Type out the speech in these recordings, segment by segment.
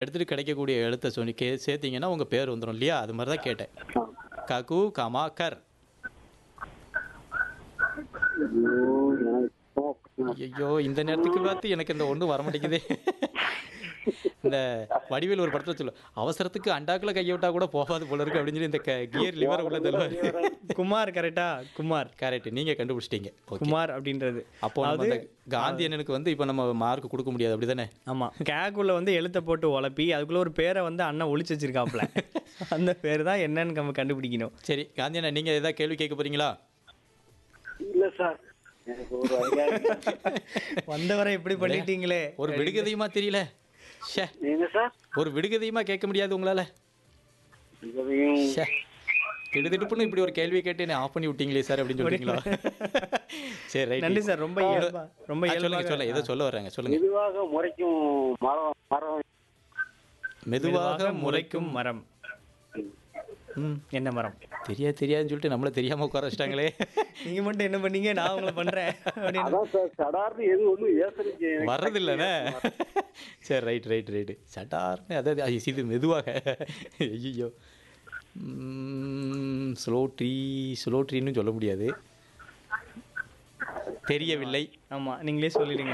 எடுத்துட்டு கிடைக்கக்கூடிய எழுத்தை சொல்லி கே சேர்த்தீங்கன்னா உங்க பேர் வந்துடும் இல்லையா அது மாதிரி தான் கேட்டேன் ககு கமா கர் ஐயோ இந்த நேரத்துக்கு பார்த்து எனக்கு இந்த ஒன்றும் வர மாட்டேங்குதே இந்த வடிவேல் ஒரு படத்துல சொல்லும் அவசரத்துக்கு அண்டாக்குள்ள கையை விட்டா கூட போகாது போல இருக்கு அப்படின்னு சொல்லி இந்த கியர் லிவர் உள்ள தருவார் குமார் கரெக்டா குமார் கரெக்ட் நீங்க கண்டுபிடிச்சிட்டீங்க ஓகே குமார் அப்படின்றது அப்போ நம்ம அந்த காந்தி அண்ணனுக்கு வந்து இப்போ நம்ம மார்க் கொடுக்க முடியாது அப்படிதானே ஆமா கேக்குள்ள வந்து எழுத்தை போட்டு உழப்பி அதுக்குள்ள ஒரு பேரை வந்து அண்ணன் ஒளிச்சு வச்சிருக்காப்ல அந்த பேர் தான் என்னன்னு நம்ம கண்டுபிடிக்கணும் சரி காந்தி அண்ணா நீங்க ஏதாவது கேள்வி கேட்க போறீங்களா இல்ல சார் எனக்கு ஒரு ஐடியா இல்ல. வந்தவரை இப்படி பண்ணிட்டீங்களே ஒரு விடுகதையுமா தெரியல ஷே நீங்க சார் ஒரு விடுகதையுமா கேட்க முடியாது உங்களால இதையும் ஷே திடுதிடுப்புன்னு இப்படி ஒரு கேள்வி கேட்டு என்ன ஆஃப் பண்ணி விட்டீங்களே சார் அப்படின்னு சொல்றீங்களா சரி ரைட் நன்றி சார் ரொம்ப இயல்பா ரொம்ப சொல்லுங்க இயல்பாக சொல்லுங்க ஏதோ சொல்ல வர்றாங்க சொல்லுங்க மெதுவாக முறைக்கும் மரம் மரம் மெதுவாக மெதுவாக முறைக்கும் மரம் ம் என்ன மரம் தெரியாது தெரியாதுன்னு சொல்லிட்டு நம்மள தெரியாம உட்கார வச்சிட்டாங்களே நீங்க மட்டும் என்ன பண்ணீங்க நான் உங்களை பண்றேன் அப்படின்னு அதான் சார் சடார்னு எது ஒண்ணும் ஏசனுக்கு வர்றதில்லண்ணே சரி ரைட் ரைட் ரைட்டு சட்டார்னு அதாவது ஐ, இது மெதுவாக ஐயோ ஸ்லோ ட்ரீ ஸ்லோ ட்ரீன்னு சொல்ல முடியாது தெரியவில்லை ஆமா நீங்களே சொல்லிடுங்க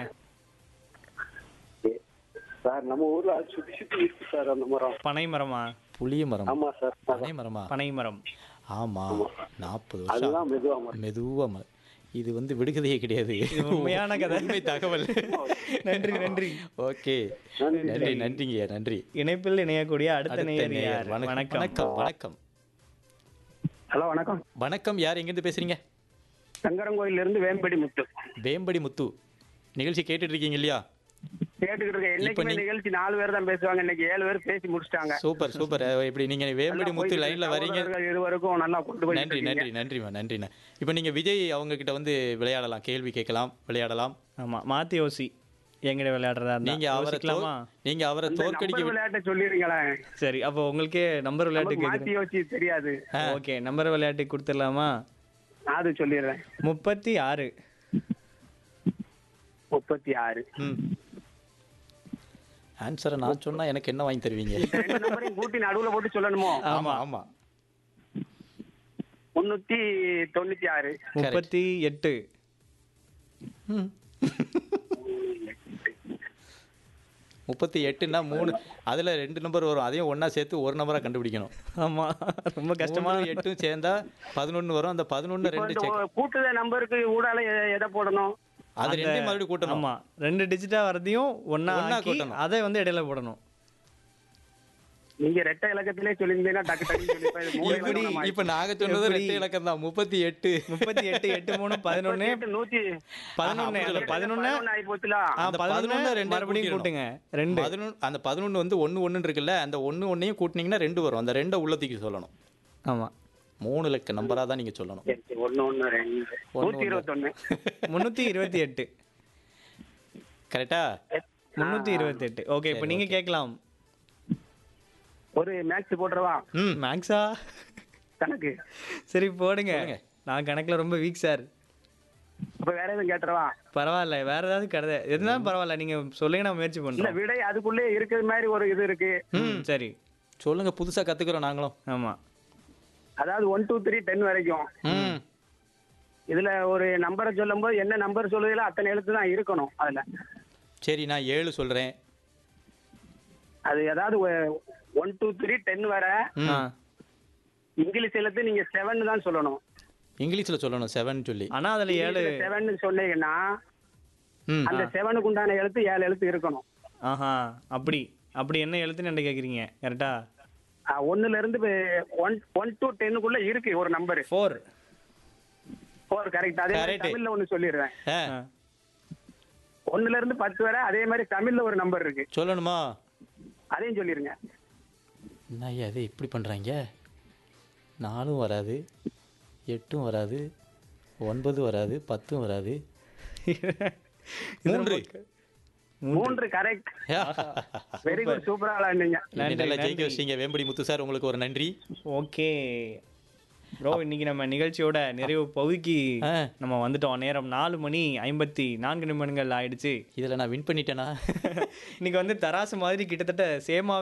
சார் நம்ம ஊர்ல அது சுத்தி சுத்தி இருக்கு சார் அந்த மரம் பனை மரமா புளிய மரம் ஆமா சார் பனை மரமா பனை மரம் ஆமா நாற்பது வருஷம் அதுதான் மெதுவா மரம் மெதுவா ம- இது வந்து விடுகதையே கிடையாது உண்மையான கதை. உண்மை தகவல் நன்றி நன்றி ஓகே நன்றி நன்றிங்க நன்றி இணைப்பில் இணையக்கூடிய அடுத்த அடுத்த நேயர் நேயர் யார்? வணக்கம் வணக்கம் வணக்கம் வணக்கம் ஹலோ வணக்கம் வணக்கம் யார் எங்கேருந்து பேசுறீங்க சங்கரங்கோயில இருந்து வேம்படி முத்து வேம்படி முத்து நிகழ்ச்சி கேட்டுட்டு இருக்கீங்க இல்லையா கேட்டுக்கிட்டு இருக்கேன் என்னைக்குமே நிகழ்ச்சி நாலு பேர் தான் பேசுவாங்க இன்னைக்கு ஏழு பேர் பேசி முடிச்சிட்டாங்க சூப்பர் சூப்பர் அஹ் இப்படி நீங்க வேம்படி முத்து லைன்ல வரீங்க இருவருக்கும் நல்லா கொண்டு போய் நன்றி நன்றி நன்றிம்மா நன்றிண்ணா இப்போ நீங்க விஜய் அவங்க கிட்ட வந்து விளையாடலாம் கேள்வி கேட்கலாம் விளையாடலாம் ஆமா மாத்தி யோசி எங்கட விளையாடுறதா இருந்தா நீங்க அவரை தோ- யோசிக்கலாமா நீங்க அவரை தோற்கடிக்க நம்பர் விளையாட்ட சொல்லிருங்களேன் சரி அப்போ உங்களுக்கே நம்பர் விளையாட்டு நமக்கு மாத்தி யோசி தெரியாது ஓகே நம்பர் விளையாட்டு கொடுத்துடலாமா அது சொல்லிடுறேன் முப்பத்தி ஆறு முப்பத்தி ஆறு ம் ஆன்சரை நான் சொன்னா எனக்கு என்ன வாங்கி தருவீங்க ரெண்டு நம்பரையும் கூட்டி நடுவுல போட்டு சொல்லணுமோ ஆமா ஆமா முன்னூத்தி தொண்ணூத்தி ஆறு முப்பத்தி எட்டு ம். முப்பத்தி எட்டுன்னா மூணு அதுல ரெண்டு நம்பர் வரும் அதையும் ஒண்ணா சேர்த்து ஒரு நம்பரா கண்டுபிடிக்கணும் ஆமா ரொம்ப கஷ்டமா மூணு எட்டும் சேர்ந்தா பதினொன்னு வரும் அந்த பதினொன்னு இப்போ ரெண்டு இந்த சேர்க்க ஒ- கூட்டுத நம்பருக்கு ஊடால எ- எதை போடணும் அது ரெண்டையும் மறுபடியும் கூட்டணும் ஆமா ரெண்டு டிஜிட்டா வரதையும் ஒண்ணா ஒண்ணா ஆக்கி கூட்டணும். அதை வந்து இடையில போடணும் நீங்க ரெட்டை இலக்கத்திலே சொல்லியிருந்தீங்கன்னா டக்கு டக்கு சொல்லிப்பேன். இது மூணு இப்படி இலக்கம் ஆயிடுச்சு. இப்ப நாங்க சொன்னது எப்படி? ரெண்டு இலக்கம் தான் முப்பத்தி எட்டு முப்பத்தி எட்டு எட்டு மூணு பதினொன்னு எட்டு, நூத்தி பதினொன்னு அப்படி இல்ல, பதினொன்னு பதினொன்னு ஆகி போச்சுல ஆ, அந்த பதினொன்னு பதினொன்னு ரெண்டையும் மறுபடியும் கூட்டுங்க ரெண்டு பதினொன்று அந்த பதினொன்று வந்து ஒன்று ஒன்று இருக்குல்ல அந்த ஒன்று ஒன்றையும் கூட்டினீங்கன்னா ரெண்டு வரும் அந்த ரெண்டை உள்ளத்துக்கு சொல்லணும் ஆமா மூணு இலக்க நம்பராக தான் நீங்கள் சொல்லணும் சரி, சரி, ஒண்ணு ஒண்ணு ரெண்டு நூத்தி இருபத்தொன்னு முன்னூத்தி இருபத்தி எட்டு கரெக்டா முன்னூத்தி இருபத்தி எட்டு ஓகே இப்போ நீங்க கேட்கலாம் ஒரு மேக்ஸ் போட்டுறவா ம் மேக்ஸா கணக்கு சரி போடுங்க போடுங்க. நான் கணக்குல ரொம்ப வீக் சார் அப்ப வேற எதுவும் கேட்டுறவா பரவாயில்ல வேற ஏதாவது கதை எதுனாலும் பரவாயில்ல நீங்க சொல்லுங்க நான் முயற்சி இல்ல பண்றோம் விடை அதுக்குள்ளே இருக்கிற மாதிரி ஒரு இது இருக்கு ம் சரி சொல்லுங்க புதுசாக கற்றுக்குறோம் நாங்களும் ஆமா அதாவது ஒன் டூ த்ரீ டென் வரைக்கும் ம் இதுல ஒரு நம்பரை சொல்லும் போது என்ன நம்பர் சொல்லுதோ அத்தனை எழுத்து தான் இருக்கணும் அதுல சரி நான் ஏழு சொல்கிறேன் அது ஏதாவது ஒன் டூ த்ரீ டென் வர ஆ. இங்கிலீஷ் எழுத்து நீங்க செவன் தான் சொல்லணும் இங்கிலீஷில் சொல்லணும் செவன் சொல்லி ஆனா அதுல ஏழு செவன் சொன்னீங்கன்னா ம் அந்த செவனுக்கு உண்டான எழுத்து ஏழு எழுத்து இருக்கணும் ஆஹா அப்படி அப்படி என்ன எழுத்துன்னு என்ன கேக்குறீங்க கரெக்டா ஆ, ஒண்ணுல இருந்து ஒன் ஒன் டு டென்னுக்குள்ள இருக்கு ஒரு நம்பர் ஃபோர் ஃபோர் கரெக்ட் அதே மாதிரி Correct. தமிழ்ல ஒண்ணு சொல்லிடுறேன் ஆ ஒண்ணுல இருந்து பத்து வரை அதே மாதிரி தமிழ்ல ஒரு நம்பர் இருக்கு சொல்லணுமா அதையும் சொல்லிருங்க என்ன ஐயா இது இப்படி பண்ணுறாங்க நாலும் வராது எட்டும் வராது ஒன்பது வராது பத்தும் வராது மூன்று மூன்று கரெக்ட் வெரி குட் சூப்பரா விளையாண்டீங்க இன்னைக்கு நல்லா ஜெயிக்க வச்சிங்க வேம்படி முத்து சார் உங்களுக்கு ஒரு நன்றி ஓகே ப்ரோ இன்னைக்கு நம்ம நிகழ்ச்சியோட நிறைவு பகுதிக்கு ஆ. நம்ம வந்துட்டோம் நேரம் நாலு மணி ஐம்பத்தி நான்கு நிமிடங்கள் ஆயிடுச்சு இதில் நான் வின் பண்ணிட்டேனா இன்னைக்கு வந்து தராசு மாதிரி கிட்டத்தட்ட சேமா